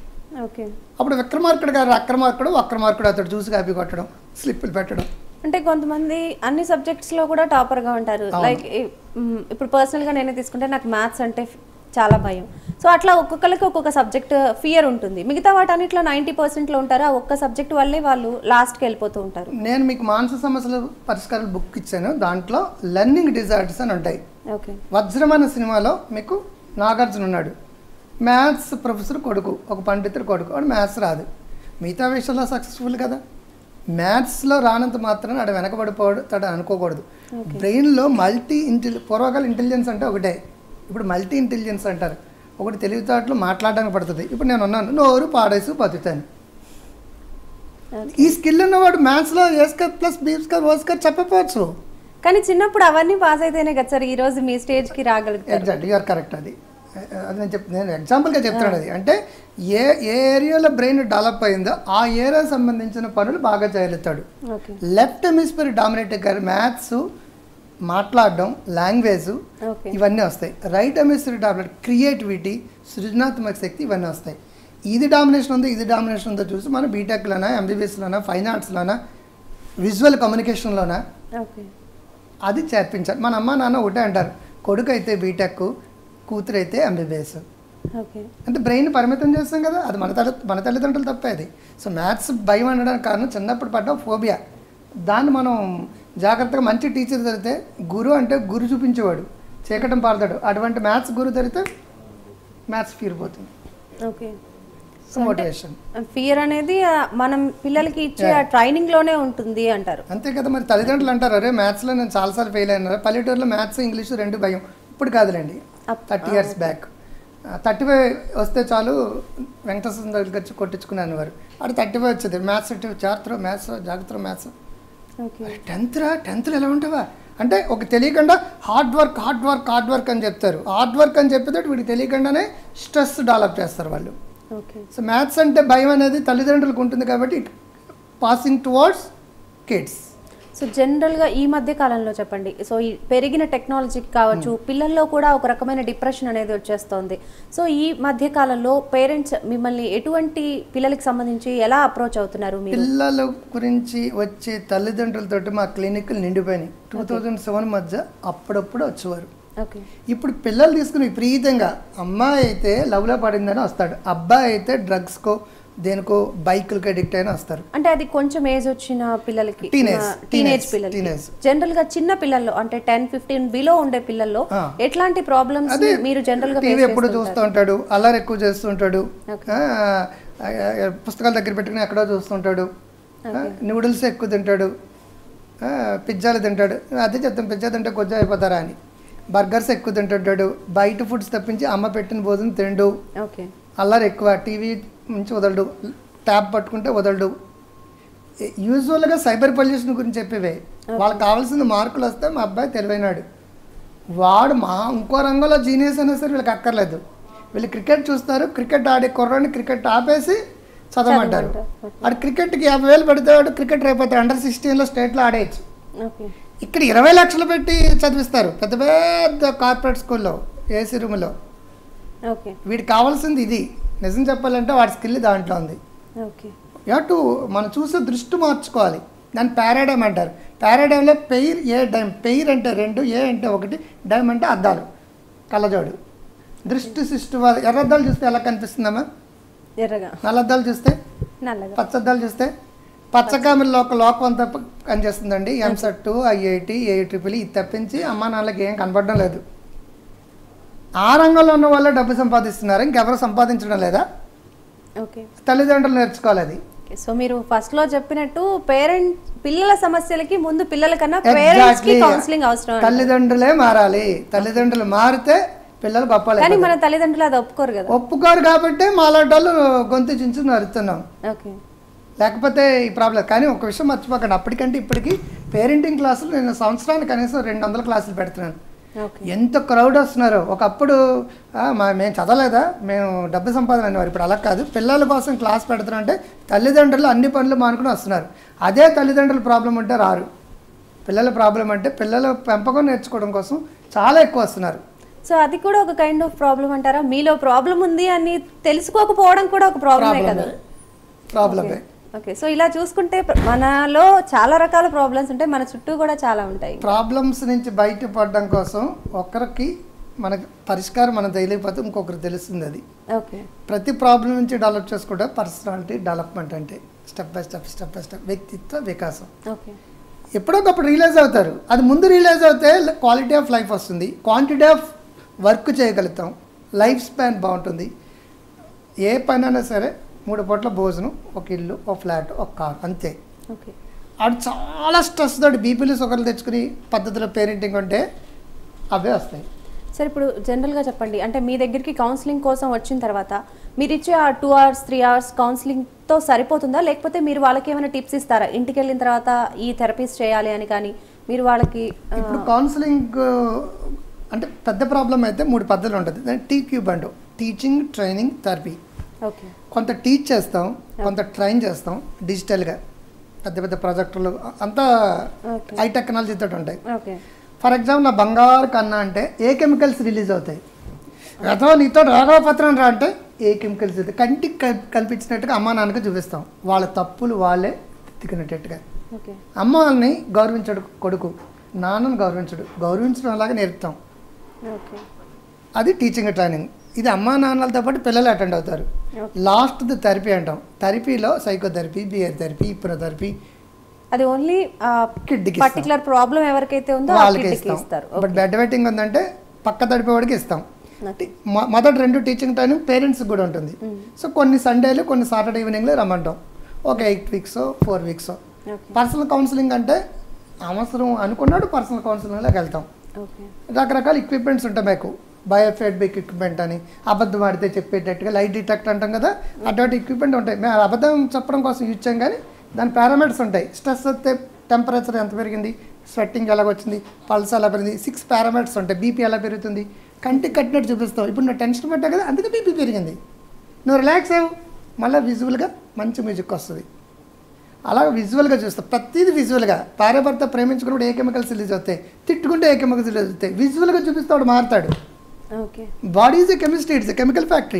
ఓకే అప్పుడు విక్రమార్కుడు గారు అక్రమార్కుడు వక్రమార్కుడు అతడు చూసి కాపీ కొట్టడం స్లిప్పులు పెట్టడం అంటే కొంతమంది అన్ని సబ్జెక్ట్స్ లో కూడా టాపర్ గా ఉంటారు అవును. లైక్ ఇప్పుడు పర్సనల్ గా నేనే తీసుకుంటే నాకు మ్యాథ్స్ అంటే ఫ్- చాలా భయం సో అట్లా ఒక్కొక్కరికి ఒక్కొక్క సబ్జెక్ట్ ఫియర్ ఉంటుంది మిగతా వాటన్నిటిలో నైంటీ పర్సెంట్లో ఉంటారు ఆ ఒక్క సబ్జెక్ట్ వల్లే వాళ్ళు లాస్ట్కి వెళ్ళిపోతూ ఉంటారు నేను మీకు మానసిక సమస్యల పరిష్కారాలు బుక్ ఇచ్చాను దాంట్లో లెర్నింగ్ డిజార్డర్స్ అని ఉంటాయి ఓకే వజ్రం అనే సినిమాలో మీకు నాగార్జున ఉన్నాడు మ్యాథ్స్ ప్రొఫెసర్ కొడుకు ఒక పండితుడు కొడుకు వాడు మ్యాథ్స్ రాదు మిగతా విషయంలో సక్సెస్ఫుల్ కదా మ్యాథ్స్లో రానంత మాత్రం ఆడ వెనకబడిపోడు తడ అనుకోకూడదు బ్రెయిన్లో మల్టీ ఇంటెలి పూర్వకాల ఇంటెలిజెన్స్ అంటే ఒకటే ఇప్పుడు మల్టీ ఇంటెలిజెన్స్ అంటారు ఒకటి తెలివితేటలు మాట్లాడడానికి పడుతుంది ఇప్పుడు నేను ఉన్నాను నోరు పాడేసి బతుకుతాను ఈ స్కిల్ ఉన్నవాడు మ్యాథ్స్లో ఏ స్కర్ ప్లస్ బీ స్కర్ ఓ స్కర్ చెప్పకపోవచ్చు కానీ చిన్నప్పుడు అవన్నీ పాస్ అయితేనే కదా సార్ ఈ రోజు మీ స్టేజ్కి రాగలుగుతారు ఎగ్జాక్ట్ యూఆర్ కరెక్ట్ అది అది నేను చెప్ నేను ఎగ్జాంపుల్గా చెప్తున్నాను అది అంటే ఏ ఏ ఏరియాలో బ్రెయిన్ డెవలప్ అయిందో ఆ ఏరియా సంబంధించిన పనులు బాగా చేయగలుగుతాడు ఓకే లెఫ్ట్ హెమిస్ఫియర్ డామినేట్ గారు మ్యాథ్స్ మాట్లాడడం లాంగ్వేజ్ ఓకే ఇవన్నీ వస్తాయి రైట్ హెమిస్ఫియర్ డామినేట్ క్రియేటివిటీ సృజనాత్మక శక్తి ఇవన్నీ వస్తాయి ఇది డామినేషన్ ఉందో ఇది డామినేషన్ ఉందో చూసి మనం బీటెక్లోనా ఎంబీబీఎస్లోనా ఫైన్ ఆర్ట్స్లోనా విజువల్ కమ్యూనికేషన్లోనా ఓకే అది చేర్పించాలి మన అమ్మ నాన్న ఒకటే అంటారు కొడుకు అయితే బీటెక్ కూతురు అయితే ఎంబీబీఎస్ ఓకే అంటే బ్రెయిన్ పరిమితం చేస్తాం కదా అది మన తల్లి మన తల్లిదండ్రులు తప్పే అది సో మ్యాథ్స్ భయం అనడానికి కారణం చిన్నప్పుడు పడ్డ ఫోబియా దాన్ని మనం జాగ్రత్తగా మంచి టీచర్ దొరికితే గురు అంటే గురు చూపించేవాడు చీకటం పాడతాడు అటువంటి మ్యాథ్స్ గురు దొరికితే మ్యాథ్స్ ఫీర్ పోతుంది ఓకే సో మోటివేషన్ ఫియర్ అనేది ఆ, మనం పిల్లలకి ఇచ్చే ఆ ట్రైనింగ్ లోనే ఉంటుంది అంటారు అంతే కదా మరి తల్లిదండ్రులు అంటారు అరే మ్యాథ్స్లో నేను చాలాసార్లు ఫెయిల్ అయినా పల్లెటూరులో మ్యాథ్స్ ఇంగ్లీషు రెండు భయం ఇప్పుడు కాదులేండి thirty years back thirty five వస్తే చాలు వెంకటేశ్వర దగ్గరికి వచ్చి కొట్టించుకున్నాను వారు అక్కడ థర్టీ ఫైవ్ వచ్చేది మ్యాథ్స్ జాగ్రత్త మ్యాథ్స్ జాగ్రత్త మ్యాథ్స్ ఓకే టెన్త్ రా టెన్త్లో ఎలా ఉంటావా అంటే ఒక తెలియకుండా hard work hard work hard work అని చెప్తారు హార్డ్ వర్క్ అని చెప్పేటట్టు వీడికి తెలియకుండానే స్ట్రెస్ డెవలప్ చేస్తారు వాళ్ళు ఓకే సో మ్యాథ్స్ అంటే భయం అనేది తల్లిదండ్రులకు ఉంటుంది కాబట్టి it passing towards kids so జనరల్గా ఈ మధ్య కాలంలో చెప్పండి సో ఈ పెరిగిన టెక్నాలజీ కావచ్చు పిల్లల్లో కూడా ఒక రకమైన డిప్రెషన్ అనేది వచ్చేస్తోంది సో ఈ మధ్య కాలంలో పేరెంట్స్ మిమ్మల్ని ఎటువంటి పిల్లలకి సంబంధించి ఎలా అప్రోచ్ అవుతున్నారు మీరు పిల్లల గురించి వచ్చే తల్లిదండ్రులతోటి మా క్లినిక్లు నిండిపోయినాయి టూ థౌజండ్ సెవెన్ మధ్య అప్పుడప్పుడు వచ్చేవారు ఓకే ఇప్పుడు పిల్లలు తీసుకుని విపరీతంగా అమ్మాయి అయితే లవ్లో పడిందని వస్తాడు అబ్బాయి అయితే డ్రగ్స్కో దేనికో బైకులకి అడిక్ట్ అయినా వస్తారు అంటే అది కొంచెం ఏజ్ వచ్చిన పిల్లలకి Teenage, టీనేజ్ teenage, పిల్లలకి teenage. జనరల్ గా చిన్న పిల్లల్లో అంటే టెన్ ఫిఫ్టీన్ బిలో ఉండే పిల్లల్లో ఆ. ఎట్లాంటి ప్రాబ్లమ్స్ అదే మీరు జనరల్ గా టీవీ face ఎప్పుడు చేస్తుంటారు? చూస్తూ ఉంటాడు అల్లరి ఎక్కువ చేస్తుంటాడు Okay. ఆ, ఆ, ఆ, పుస్తకాల దగ్గర పెట్టుకుని ఎక్కడో చూస్తుంటాడు నూడిల్స్ ఎక్కువ తింటాడు ఆ, పిజ్జాలు తింటాడు అదే చెప్తాం పిజ్జా తింటే కొజ్జా అయిపోతారా అని బర్గర్స్ ఎక్కువ తింటుంటాడు బయట ఫుడ్స్ తప్పించి అమ్మ పెట్టిన భోజనం తిండు ఓకే అల్లరి ఎక్కువ టీవీ నుంచి వదలడు ట్యాబ్ పట్టుకుంటే వదలడు యూజువల్గా సైబర్ పొల్యూషన్ గురించి చెప్పేవే వాళ్ళకి కావాల్సిన మార్కులు వస్తే మా అబ్బాయి తెలివైనాడు వాడు మా ఇంకో రంగంలో జీనియస్ అయినా సరే వీళ్ళకి అక్కర్లేదు వీళ్ళు క్రికెట్ చూస్తారు క్రికెట్ ఆడే కుర్రాడిని క్రికెట్ ఆపేసి చదవమంటారు ఆడు క్రికెట్కి యాభై వేలు పెడితే వాడు క్రికెట్ రేపైతే అండర్ సిక్స్టీన్లో స్టేట్లో ఆడేయచ్చు ఓకే ఇక్కడ ఇరవై లక్షలు పెట్టి చదివిస్తారు పెద్ద పెద్ద కార్పొరేట్ స్కూల్లో ఏసీ రూమ్లో ఓకే వీడికి కావాల్సింది ఇది నిజం చెప్పాలంటే వాడి స్కిల్ దాంట్లో ఉంది ఓకే యూ టు మనం చూసే దృష్టి మార్చుకోవాలి దాన్ని పారాడైమ్ అంటారు పారాడైమ్లో పెయిర్ ఏ డైమ్ పెయిర్ అంటే రెండు ఏ అంటే ఒకటి డైమ్ అంటే అద్దాలు కళ్ళజోడు దృష్టి సృష్టి వాళ్ళ ఎర్రద్దాలు చూస్తే ఎలా కనిపిస్తుందమ్మా ఎర్రగా నల్లద్దాలు చూస్తే నల్లగా పచ్చద్దాలు చూస్తే పచ్చకామెల్లో ఒక లోకం అంతా ప- పనిచేస్తుందండి ఎంసెట్ ఐఐటి ఏ ట్రిపుల్ ఇది తప్పించి అమ్మా నాన్నలకి ఏం కనపడడం లేదు ఆ రంగంలో ఉన్న వాళ్ళే డబ్బు సంపాదిస్తున్నారు ఇంకెవరు సంపాదించడం లేదా ఓకే తల్లిదండ్రులు నేర్చుకోవాలి అది సో మీరు ఫస్ట్ లో చెప్పినట్టు పేరెంట్ పిల్లల సమస్యలకి ముందు పిల్లల కన్నా పేరెంట్స్ కి Exactly. కౌన్సిలింగ్ అవసరం అంట. తల్లిదండ్రులే మారాలి తల్లిదండ్రులు మారితే పిల్లలు గొప్పలే కానీ మన తల్లిదండ్రులు అది ఒప్పుకోరు కదా ఒప్పుకోరు కాబట్టి మాలాంటి వాళ్ళు గొంతు చించు నరుతున్నాం ఓకే లేకపోతే ఈ ప్రాబ్లం కానీ ఒక విషయం మర్చిపోకండి అప్పటికంటే ఇప్పటికి పేరెంటింగ్ క్లాసులు నేను సంవత్సరానికి కనీసం రెండు వందల క్లాసులు పెడుతున్నాను ఓకే ఎంత క్రౌడ్ వస్తున్నారు ఒకప్పుడు ఆ, మా మేము చదవలేదా మేము డబ్బు సంపాదన అనేవారు ఇప్పుడు అలా కాదు పిల్లల కోసం క్లాస్ పెడుతున్నా అంటే తల్లిదండ్రులు అన్ని పనులు మానుకుని వస్తున్నారు అదే తల్లిదండ్రుల ప్రాబ్లం ఉంటే రారు పిల్లల ప్రాబ్లం అంటే పిల్లల పెంపకం నేర్చుకోవడం కోసం చాలా ఎక్కువ వస్తున్నారు సో అది కూడా ఒక కైండ్ ఆఫ్ ప్రాబ్లం అంటారా మీలో ప్రాబ్లం ఉంది అని తెలుసుకోకపోవడం కూడా ఒక ప్రాబ్లమే కదా ప్రాబ్లమే ఓకే సో ఇలా చూసుకుంటే ప్ర- మనలో చాలా రకాల ప్రాబ్లమ్స్ ఉంటాయి మన చుట్టూ కూడా చాలా ఉంటాయి ప్రాబ్లమ్స్ నుంచి బయటపడడం కోసం ఒకరికి మనకి పరిష్కారం మనం తెలియకపోతే ఇంకొకరికి తెలుస్తుంది అది ఓకే ప్రతి ప్రాబ్లం నుంచి డెవలప్ చేసుకుంటే పర్సనాలిటీ డెవలప్మెంట్ అంటే step by step step by step వ్యక్తిత్వ వికాసం ఓకే ఎప్పుడొకప్పుడు రియలైజ్ అవుతారు అది ముందు రియలైజ్ అవుతే క్వాలిటీ ఆఫ్ లైఫ్ వస్తుంది క్వాంటిటీ ఆఫ్ వర్క్ చేయగలుగుతాం లైఫ్ స్పాన్ బాగుంటుంది ఏ పనైనా సరే మూడు పూట్ల భోజనం ఒక ఇల్లు ఒక ఫ్లాట్ ఒక కార్ అంతే ఓకే ఆడు చాలా స్ట్రెస్ తోటి బీపీలు షుగర్లు తెచ్చుకుని పద్ధతిలో పేరెంటింగ్ ఉంటే అవే వస్తాయి సరే ఇప్పుడు జనరల్గా చెప్పండి అంటే మీ దగ్గరికి కౌన్సిలింగ్ కోసం వచ్చిన తర్వాత మీరు ఇచ్చే ఆ టూ అవర్స్ త్రీ అవర్స్ కౌన్సిలింగ్తో సరిపోతుందా లేకపోతే మీరు వాళ్ళకి ఏమైనా టిప్స్ ఇస్తారా ఇంటికి వెళ్ళిన తర్వాత ఈ థెరపీస్ చేయాలి అని కానీ మీరు వాళ్ళకి ఆ, ఇప్పుడు కౌన్సిలింగ్ అంటే పెద్ద ప్రాబ్లం అయితే మూడు పద్ధతులు ఉంటుంది దాన్ని టీ క్యూబ్ అంటూ టీచింగ్ ట్రైనింగ్ థెరపీ ఓకే కొంత టీచ్ చేస్తాం కొంత ట్రైన్ చేస్తాం డిజిటల్గా పెద్ద పెద్ద ప్రాజెక్టులు అంతా ఓకే హై టెక్నాలజీ తోటి ఉంటాయి ఓకే ఫర్ ఎగ్జాంపుల్ నా బంగారు కన్నా అంటే ఏ కెమికల్స్ రిలీజ్ అవుతాయి అథవా నీతో రాఘవ పత్రం రా అంటే ఏ కెమికల్స్ అవుతాయి కంటికి కల్- కల్పించినట్టుగా అమ్మా నాన్నకి చూపిస్తాం వాళ్ళ తప్పులు వాళ్ళే తిక్కినట్టుగా ఓకే అమ్మ వాళ్ళని గౌరవించడు కొడుకు నాన్నను గౌరవించడు గౌరవించడం అలాగే నేర్పుతాం ఓకే అది టీచింగ్ ట్రైనింగ్ ఇది అమ్మా నాన్నలతో పాటు పిల్లలు అటెండ్ అవుతారు Okay. లాస్ట్ది థెరపీ అంటాం థెరపీలో సైకోథెరపీ బిహేర్ థెరపీ ఇప్రోథెరపీ అది ఓన్లీ కిడ్కి పర్టికులర్ ప్రాబ్లం ఎవరికైతే ఉందో ఆ వాళ్ళకి కిడ్కి ఇస్తాం ఇస్తారు బట్ బెడ్ వెయిటింగ్ ఉందంటే పక్క తడిపేవాడికి ఇస్తాం Okay. మొ- మొదటి రెండు టీచింగ్ ట్రైనింగ్ పేరెంట్స్ కూడా ఉంటుంది సో కొన్ని సండేలు కొన్ని సాటర్డే ఈవినింగ్లో రమ్మంటాం ఒక eight weeks four weeks okay personal counselling అంటే అవసరం అనుకున్నాడు పర్సనల్ కౌన్సిలింగ్లోకి వెళ్తాం ఓకే రకరకాల ఎక్విప్మెంట్స్ ఉంటాయి మాకు బయోఫీడ్బ్యాక్ ఎక్విప్మెంట్ అని అబద్ధం ఆడితే చెప్పేటట్టుగా లైట్ డిటెక్ట్ అంటాం కదా అటువంటి ఎక్విప్మెంట్ ఉంటాయి మేము అబద్ధం చెప్పడం కోసం యూజ్ చేయం కానీ దాని పారామీటర్స్ ఉంటాయి స్ట్రెస్ వస్తే టెంపరేచర్ ఎంత పెరిగింది స్వెట్టింగ్ ఎలా వచ్చింది పల్స్ ఎలా పెరిగింది సిక్స్ పారామీటర్స్ ఉంటాయి బీపీ ఎలా పెరుగుతుంది కంటికి కట్టినట్టు చూపిస్తావు ఇప్పుడు నువ్వు టెన్షన్ పెట్టావు కదా అందుకే బీపీ పెరిగింది నువ్వు రిలాక్స్ అవ్వు మళ్ళీ విజువల్గా మంచి మ్యూజిక్ వస్తుంది అలా విజువల్గా చూస్తాం ప్రతిదీ విజువల్గా భార్యాభర్త ప్రేమించుకున్నప్పుడు ఏ కెమికల్స్ రిలీజ్ అవుతాయి తిట్టుకుంటే ఏ కెమికల్స్ రిలీజ్ అవుతాయి విజువల్గా చూపిస్తాడు మారుతాడు okay body is a chemistry it's a chemical factory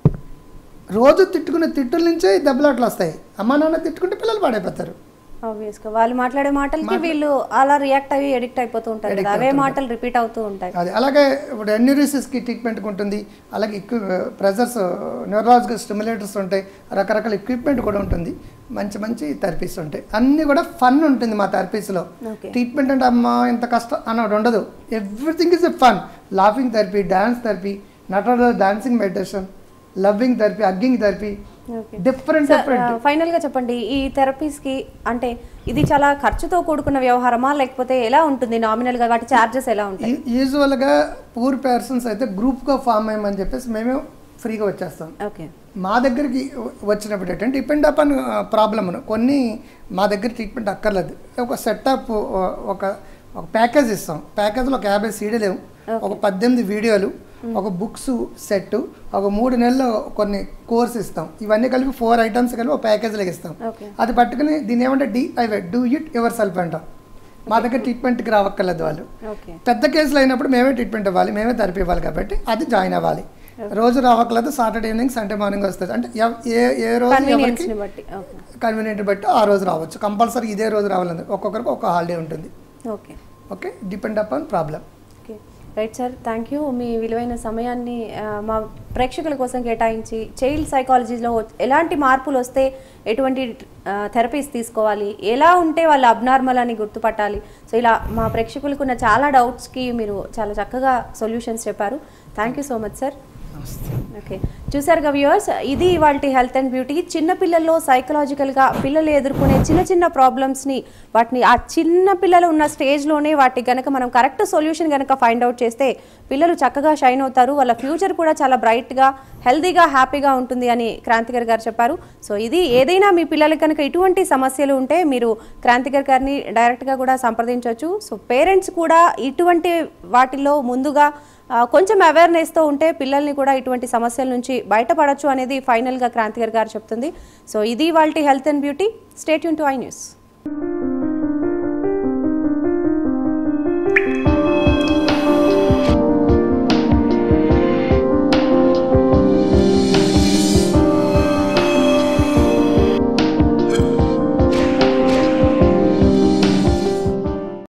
రోజు తిట్టుకునే తిట్టుల నుంచే ఈ దెబ్బలాట్లు వస్తాయి అమ్మా నాన్న తిట్టుకుంటే పిల్లలు పాడైపోతారు ఆబ్వియస్ గా వాళ్ళు మాట్లాడే మాటలకి వీళ్ళు అలా రియాక్ట్ అయ్యి ఎడిక్ట్ అయిపోతూ ఉంటారు Addict కదా అవే అవుతుంటారు. మాటలు రిపీట్ అవుతూ ఉంటాయి అది అలాగే ఇప్పుడు ఎన్యూరిసిస్కి ట్రీట్మెంట్కి ఉంటుంది అలాగే ఎక్వి ప్రెజర్స్ న్యూరలాజికల్ స్టిమ్యులేటర్స్ ఉంటాయి రకరకాల ఎక్విప్మెంట్ కూడా ఉంటుంది మంచి మంచి థెరపీస్ ఉంటాయి అన్నీ కూడా ఫన్ ఉంటుంది మా థెరపీస్లో ఓకే ట్రీట్మెంట్ అంటే అమ్మా ఇంత కష్టం అన్నది ఉండదు everything is a fun laughing therapy dance therapy నటన dancing meditation loving therapy hugging therapy okay different different final గా చెప్పండి ఈ థెరపీస్ కి అంటే ఇది చాలా ఖర్చుతో కూడుకున్న వ్యవహారమా లేకపోతే ఎలా ఉంటుంది నామినల్ గా వాటి చార్జెస్ ఎలా ఉంటాయి యూజువల్గా పూర్ పర్సన్స్ అయితే గ్రూప్గా ఫామ్ అయ్యమని చెప్పేసి మేమే ఫ్రీగా వచ్చేస్తాం ఓకే మా దగ్గరికి వచ్చినప్పుడు ఏంటంటే డిపెండ్ అపాన్ ప్రాబ్లమ్ కొన్ని మా దగ్గర ట్రీట్మెంట్ అక్కర్లేదు ఒక సెటప్ ఒక ఒక ప్యాకేజ్ ఇస్తాం ప్యాకేజ్లో ఒక యాభై సీడీలు ఒక పద్దెనిమిది వీడియోలు ఒక బుక్స్ సెట్ ఒక మూడు నెలలు కొన్ని కోర్స్ ఇస్తాం ఇవన్నీ కలిపి ఫోర్ ఐటమ్స్ కలిపి ఒక ప్యాకేజ్లోకి ఇస్తాం ఓకే అది పట్టుకుని దీని ఏమంటే DIY do it yourself అంటాం మా దగ్గర ట్రీట్మెంట్కి రావక్కర్లేదు వాళ్ళు ఓకే పెద్ద కేసులు అయినప్పుడు మేమే ట్రీట్మెంట్ ఇవ్వాలి మేమే థెరపీ ఇవ్వాలి కాబట్టి అది జాయిన్ అవ్వాలి రోజు రావట్లేదు సాటర్డే ఈవినింగ్ సండే మార్నింగ్ వస్తుంది అంటే ఎవ్- ఏ ఏ రోజు కన్వీనియన్స్ ఎవరికి ని బట్టి ఓకే కన్వీనియంట్ బట్టి ఆ రోజు రావచ్చు కంపల్సరీ ఇదే రోజు రావాలని ఒక్కొక్కరికి ఒక హాలిడే ఉంటుంది okay okay depend upon problem okay right sir thank you మీ విలువైన సమయాన్ని ఆ, మా ప్రేక్షకుల కోసం కేటాయించి చైల్డ్ సైకాలజీలో ఎలాంటి మార్పులు వస్తే ఎటువంటి థెరపీస్ తీసుకోవాలి ఎలా ఉంటే వాళ్ళు అబ్నార్మల్ అని గుర్తుపట్టాలి సో ఇలా మా ప్రేక్షకులకు ఉన్న చాలా డౌట్స్కి మీరు చాలా చక్కగా సొల్యూషన్స్ చెప్పారు thank you so much sir నమస్తే ఓకే చూసారుగా వ్యూవర్స్ ఇది ఇవాళ హెల్త్ అండ్ బ్యూటీ చిన్న పిల్లల్లో సైకలాజికల్గా పిల్లలు ఎదుర్కొనే చిన్న చిన్న ప్రాబ్లమ్స్ని వాటిని ఆ చిన్న పిల్లలు ఉన్న స్టేజ్లోనే వాటి గనక మనం కరెక్ట్ సొల్యూషన్ కనుక ఫైండ్ అవుట్ చేస్తే పిల్లలు చక్కగా షైన్ అవుతారు వాళ్ళ ఫ్యూచర్ కూడా చాలా బ్రైట్గా హెల్తీగా హ్యాపీగా ఉంటుంది అని క్రాంతికర్ గారు చెప్పారు సో ఇది ఏదైనా మీ పిల్లలకి కనుక ఇటువంటి సమస్యలు ఉంటే మీరు క్రాంతికర్ గారిని డైరెక్ట్గా కూడా సంప్రదించవచ్చు సో పేరెంట్స్ కూడా ఇటువంటి వాటిల్లో ముందుగా ఆ, కొంచెం అవేర్నెస్తో ఉంటే పిల్లల్ని కూడా ఇటువంటి సమస్యల నుంచి బయటపడచ్చు అనేది ఫైనల్గా క్రాంతికర్ గారు చెప్తుంది సో ఇది వాళ్ళ హెల్త్ అండ్ బ్యూటీ స్టేట్ యూన్ టు ఐ న్యూస్